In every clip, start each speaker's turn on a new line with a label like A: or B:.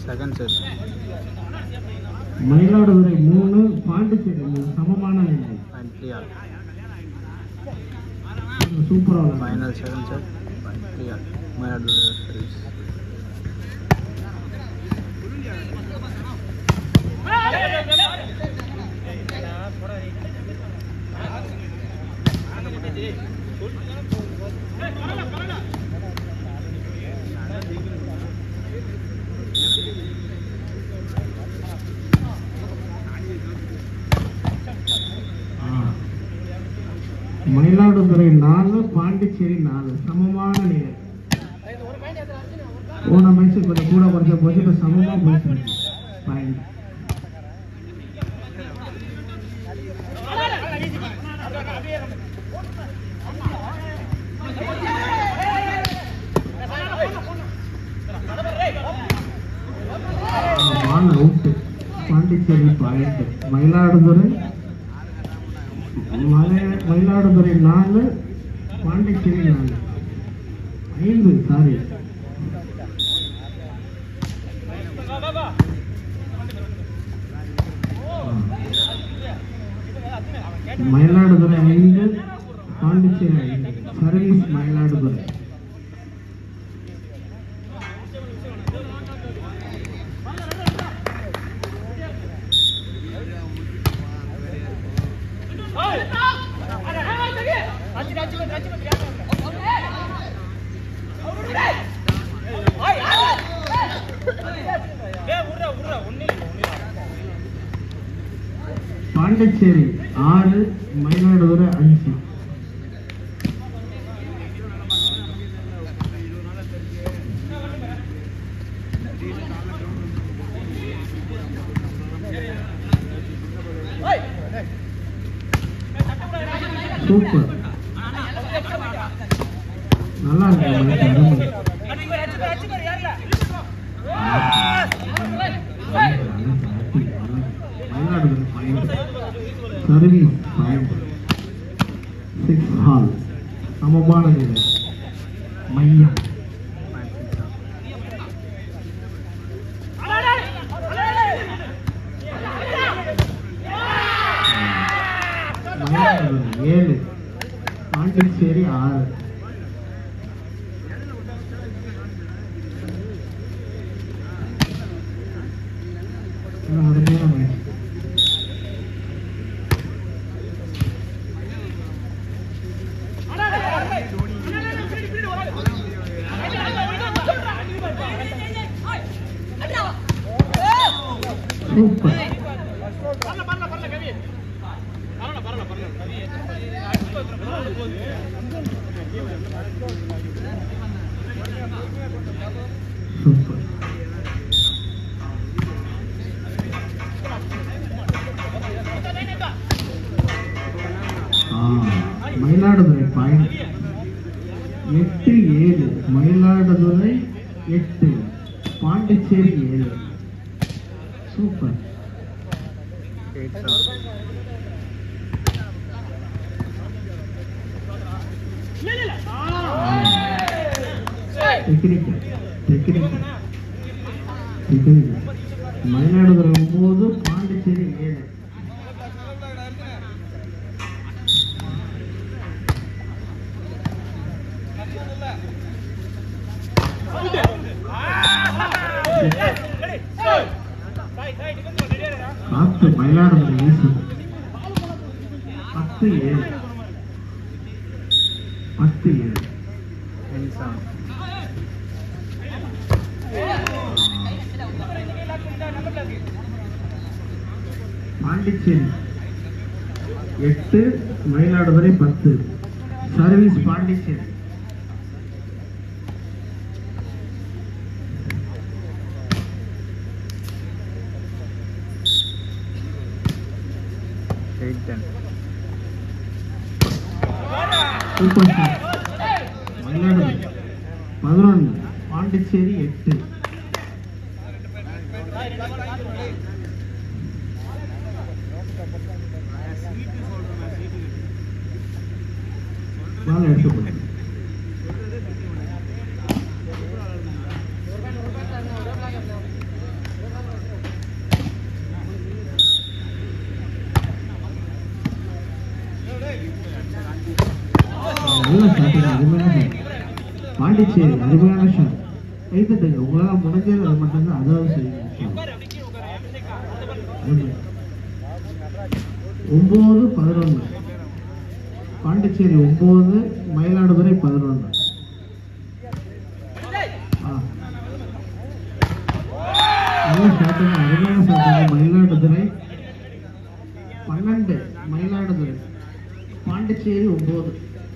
A: Second set
B: Mayiladuthurai மூணு பாண்டிச்சேரி மூணு சமமான நிலை
A: பாயிண்ட் த்ரீ ஆல்
B: சூப்பராக
A: final second set point three all Mayiladuthurai service
B: Mayiladuthurai நாலு பாண்டிச்சேரி நாலு சமமான நிலை போன மேட்ச் கொஞ்சம் கூட குறைச்ச போச்சு இப்போ சமமாக போயிட்டு point ball out Pondicherry point Mayiladuthurai மலை- மயிலாடுதுறை நாலு பாண்டிச்சேரி நாலு ஐந்து சாரி மயிலாடுதுறை ஐந்து பாண்டிச்சேரி ஐந்து சர்வீஸ் மயிலாடுதுறை பாண்டிச்சேரி ஆறு மயிலாடுதுறை அஞ்சு சூப்பர் நல்லா இருக்கு மேட்ச் அருமை Mayiladuthurai point service point six all சமமான நிலை மையம்
A: பாயிண்ட் சிக்ஸ் ஆல்
B: மயிலாடுதுறை ஏழு பாண்டிச்சேரி ஆறு ஆனா, அருமையான மேட்ச் சூப்பர் சூப்பர் ஆ, மயிலாடுதுறை பாயிண்ட் எட்டு ஏழு மயிலாடுதுறை எட்டு பாண்டிச்சேரி ஏழு super
A: eight all
B: technical technical technical Mayiladuthurai ஒன்பது பாண்டிச்சேரி ஏழு காத்து மயிலாடுதுறை வீசுது பத்து ஏழு பத்து ஏழு
A: டென் செவன்
B: பாண்டிச்சேரி எட்டு மயிலாடுதுறை பத்து service Pondicherry
A: eight ten
B: super shot Mayiladuthurai பதினொன்று பாண்டிச்சேரி எட்டு பால் எடுத்து பாண்டிச்சேரி அருமையான ஷாட் கைத்தட்டுங்க உங்களால் முடிஞ்சது அது மட்டும்தான் அதாவது செய்யுங்க அருமை. ஒன்பது பதினொன்று பாண்டிச்சேரி ஒன்பது மயிலாடுதுறை பதினொன்று ஆ. நல்ல ஷாட்டுங்க அருமையான ஷாட்டுங்க மயிலாடுதுறை பன்னெண்டு மயிலாடுதுறை பாண்டிச்சேரி ஒன்பது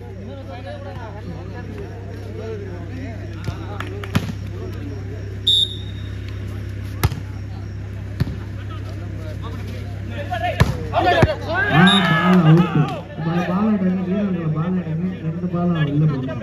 B: ஆ பால் அவுட்டு பால் அடைங்க வீரர்களை பால் அடைங்க ரெண்டு பாலும் வெளில போடுங்க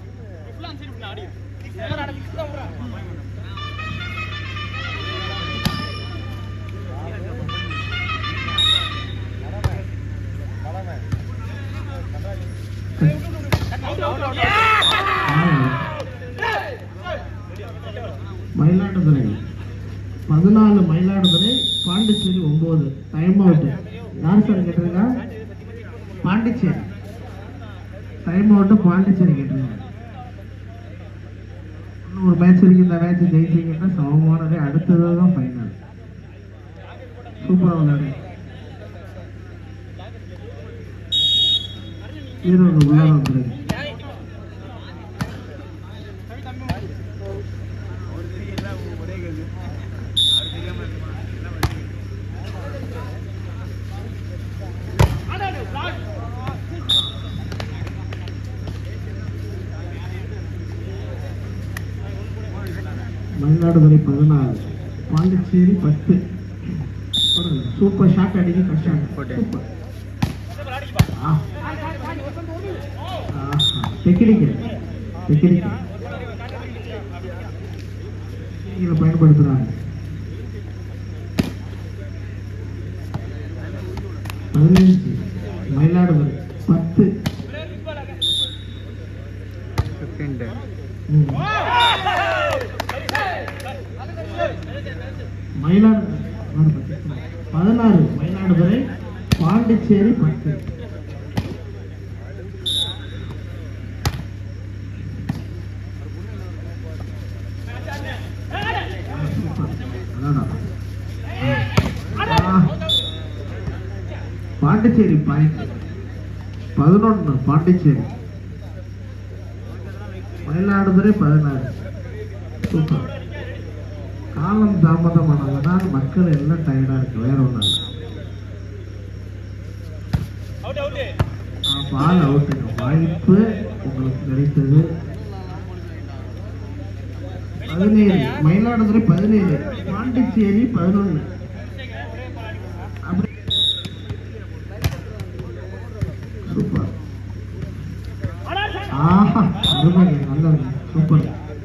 B: மயிலாடுதுறை பதினாலு மயிலாடுதுறை பாண்டிச்சேரி ஒன்பது டைம் அவுட் யார் சார் கேட்டிருக்கா பாண்டிச்சேரி டைம் அவுட் பாண்டிச்சேரி கேட்டிருக்காங்க இன்னும் ஒரு மேட்ச் இருக்கு இந்த மேட்ச் ஜெயிச்சீங்கன்னா சமமானது அடுத்தது தான் ஃபைனல் சூப்பராக விளையாடு வீரர்கள் உள்ளார வந்துருங்க மயிலாடுதுறை பதினாறு பாண்டிச்சேரி பத்து பாருங்க, சூப்பர் ஷாட் அடிக்க கஷ்டம்
A: போட்டேன்.
B: சூப்பர் ஆ. ஆஹா. டெக்னிக்கல் டெக்னிக்கல் இதை பயன்படுத்துறாங்க பதினஞ்சு மயிலாடுதுறை பத்து
A: ஃபிஃப்டீன்
B: ம். மயிலாடு பதினாறு மயிலாடுதுறை பாண்டிச்சேரி பத்து அதான்டா. ஆ. பாண்டிச்சேரி பாயிண்ட் பதினொன்று பாண்டிச்சேரி மயிலாடுதுறை பதினாறு சூப்பர் காலம் தாமதமானதுனால் மக்கள் எல்லாம் டயர்டா இருக்கு வேற ஒன்றும் பால் அவுட்டுங்க வாய்ப்பு உங்களுக்கு கிடைத்தது பதினேழு மயிலாடுதுறை பதினேழு பாண்டிச்சேரி பதினொன்று அப்படி சூப்பர் ஆஹா அருமைங்க நல்லது சூப்பர்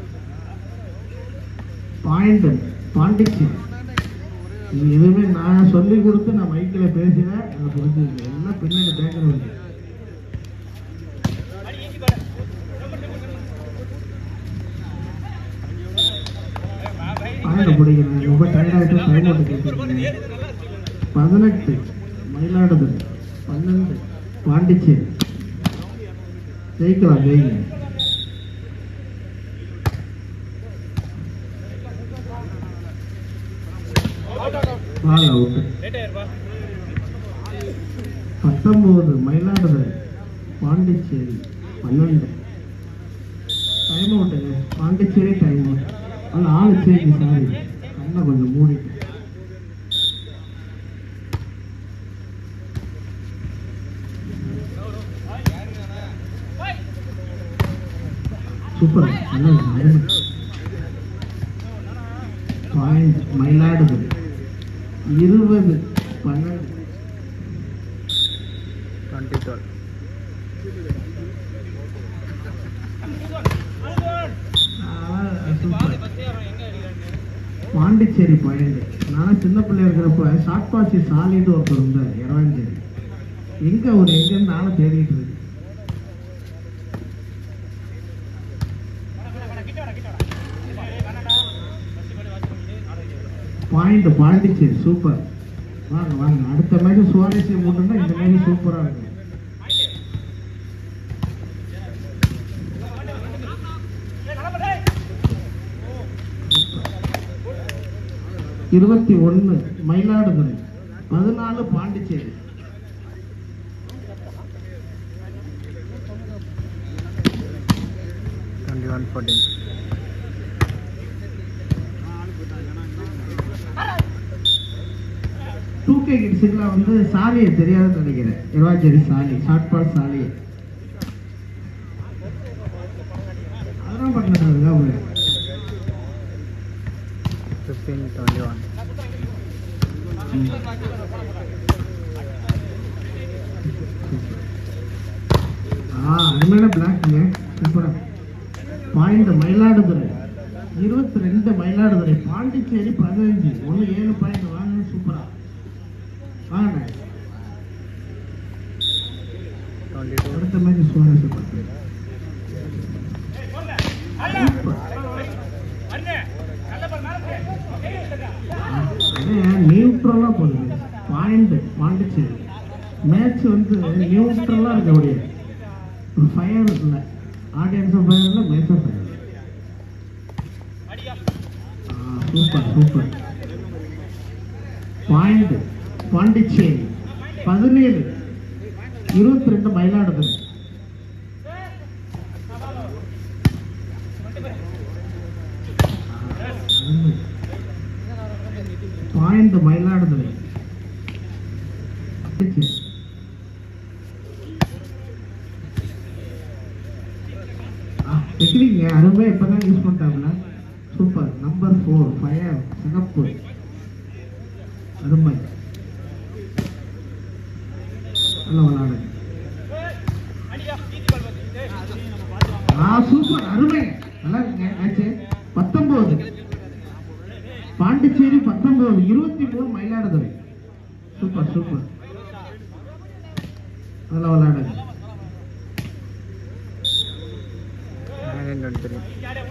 B: பாயிண்ட் பாண்டிச்சேரி இது எதுவுமே நான் சொல்லி கொடுத்து நான் மைக்கில் பேசினேன் எனக்கு புரிஞ்சுது எல்லாம் பின்னாடி பேக்ரவுண்ட் பாயிண்ட் பிடிக்கிறேன் ரொம்ப டயர்டாகிட்டு டைம் அவுட் கேட்டுருக்கேன் பதினெட்டு மயிலாடுதுறை பன்னெண்டு பாண்டிச்சேரி ஜெயிக்கலாம் ஜெயிங்க பால் அவுட் பத்தொன்பது மயிலாடுதுறை பாண்டிச்சேரி பன்னெண்டு டைம் அவுட்டுங்க பாண்டிச்சேரி டைம் அவுட் அது ஆளு சேஞ்ச் சாரி கண்ணை கொஞ்சம் மூடிட்டு சூப்பர் நல்லது அருமை பாயிண்ட் மயிலாடுதுறை இருபது பன்னெண்டு
A: டுவெண்ட்டி டுவெல்
B: ஆ, சூப்பர். பாண்டிச்சேரி பாயிண்ட் நான் சின்ன பிள்ளையா இருக்கிறப்ப ஷார்ட் பாசி சாலிட்டு ஒருத்தர் இருந்தார் இரவாஞ்சேரி எங்க அவர் எங்கன்னு நானும் தேடிட்டு இருக்கேன் பாயிண்ட் பாண்டிச்சேரி சூப்பர் வாங்க வாங்க அடுத்த மேட்ச் சுவாரஸ்யம் போட்டோம்னா இந்த மேட்ச் சூப்பரா இருக்கும் இருபத்தி ஒன்று மயிலாடுதுறை பதினாலு Pondicherry
A: twenty one fourteen
B: two K கிட்ஸுக்குலாம் வந்து சாலியை தெரியாதுன்னு நினைக்கிறேன் இருவாச்சேரி சாலி ஷார்ட் பால் சாலி அதெல்லாம் பண்ணுறாங்க அவங்க
A: ஃபிஃப்டீன் டுவெண்ட்டி ஒன்
B: ஆ அருமையான பிளாக்குங்க சூப்பரா பாயிண்ட் மயிலாடுதுறை இருபத்தி ரெண்டு மயிலாடுதுறை பாண்டிச்சேரி பதினஞ்சு ஒன்று ஏழு பாயிண்ட் வாங்க சூப்பரா வாங்க
A: டுவெண்ட்டி டூ
B: அடுத்த மேட்ச் சுவாரஸ்யப்பட்டு நியூட்ரலா போகுது பாயிண்ட் பாண்டிச்சேரி மேட்ச் வந்து நியூட்ரலா இருக்க முடியாது ஒரு ஃபயர் இல்லை ஆடியன்ஸும் ஃபயர் இல்லை மேட்சும் fire super super point Pondicherry பதினேழு இருபத்தி ரெண்டு மயிலாடுதுறை பாயிண்ட் மயிலாடுதுறை டெக்னிக் அருமையா இப்பதான் யூஸ் பண்ணிட்டாங்களா சூப்பர் நம்பர் ஃபோர் ஃபயர் சிகப்பு அருமை நல்ல விளையாடு ஆ சூப்பர் அருமை நல்லா இருக்குங்க மேட்ச் பத்தொன்பது பாண்டிச்சேரி பத்தொன்பது இருபத்தி மூணு மயிலாடுதுறை சூப்பர் சூப்பர் நல்லா விளையாடுங்க
A: நைன்டீன் டுவெண்ட்டி த்ரீ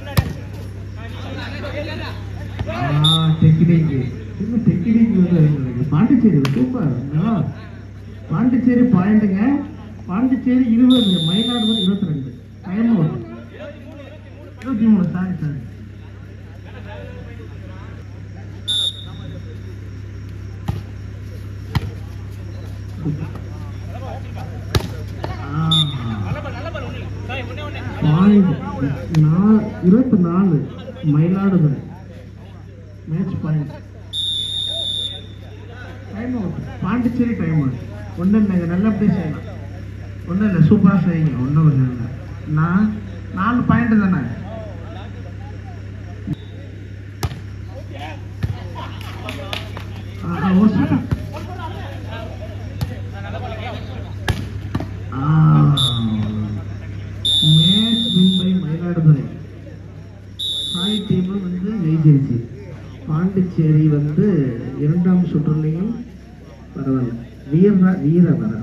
B: டெக்னிக் இன்னும் டெக்னிக் வந்து எனக்கு பாண்டிச்சேரி சூப்பர் ஆ, பாண்டிச்சேரி பாயிண்ட்டுங்க பாண்டிச்சேரி இருபது மயிலாடுதுறை இருபத்தி ரெண்டு டைம் அவுட் இருபத்தி மூணு சாரி சாரி பாயிண்ட் நான் இருபத்தி நாலு Mayiladuthurai match point time out Pondicherry time out ஒன்றும் இல்லைங்க நல்லபடியாக செய்யலாம் ஒன்றும் இல்லை சூப்பராக செய்யுங்க ஒன்றும் இல்லை நான் நாலு பாயிண்ட் தானே ஆ, ஒரு second. ஆ, match win by Mayiladuthurai Sai team வந்து ஜெயிச்சிருச்சு பாண்டிச்சேரி வந்து இரண்டாம் சுற்றுலையும் பரவாயில்ல வீர வீர வர